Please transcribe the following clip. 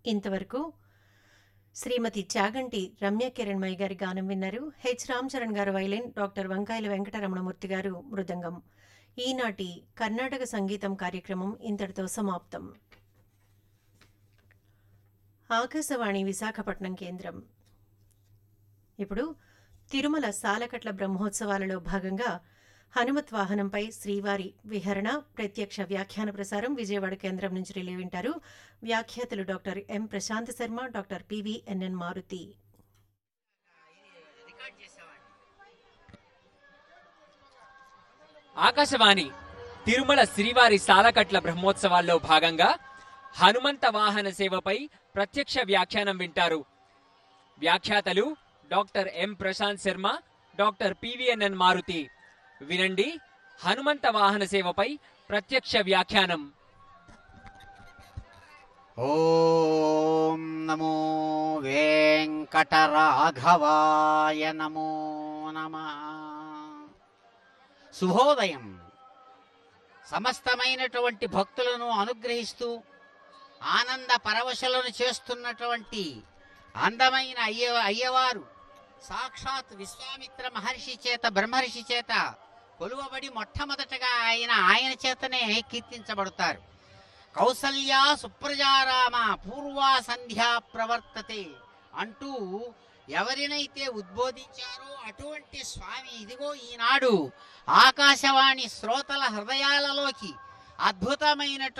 ఇంతవరకు శ్రీమతి చాగంటి రమ్య కిరణ్మయ్య గారి గానం విన్నారు హెచ్ రామ్ చరణ్ గారు వైలిన్ డాక్టర్ వంకాయల వెంకటరమణమూర్తి గారు మృదంగం ఈనాటి కర్ణాటక సంగీతం కార్యక్రమం ఇంతటితో సమాప్తం ఆకాశవాణి విశాఖపట్నం కేంద్రం ఇప్పుడు తిరుమల సాలకట్ల బ్రహ్మోత్సవాలలో భాగంగా హనుమత్ వాహనంపై శ్రీవారి విహరణ ప్రత్యక్ష వ్యాఖ్యాన ప్రసారం విజయవాడ కేంద్రం నుంచి రిలే వింటారు వ్యాఖ్యాతలు doctor M Prashant Sharma doctor PVNN Maruthi Akashvani Tirumala శ్రీవారి సాలకట్ల బ్రహ్మోత్సవాల్లో భాగంగా హనుమంత వాహన సేవపై ప్రత్యక్ష వ్యాఖ్యానం వింటారు వ్యాఖ్యాతలు doctor M Prashant Sharma doctor PVNN Maruthi వినండి హనుమంత వాహన సేవపై ప్రత్యక్ష వ్యాఖ్యానం ఓం నమో వెంకటరాఘవాయ నమో నమ శుభోదయం సమస్తమైనటువంటి భక్తులను అనుగ్రహిస్తూ ఆనంద పరవశలను చేస్తున్నటువంటి అందమైన అయ్య అయ్యవారు సాక్షాత్ విశ్వామిత్ర మహర్షి చేత బ్రహ్మర్షి చేత కొలువబడి మొట్టమొదటగా ఆయన ఆయన చేతనే కీర్తించబడతారు కౌసల్యా సుప్రజారామ పూర్వా సంధ్యా ప్రవర్తతే అంటూ ఎవరినైతే ఉద్బోధించారో అటువంటి స్వామి ఇదిగో ఈనాడు ఆకాశవాణి శ్రోతల హృదయాలలోకి అద్భుతమైనటువంటి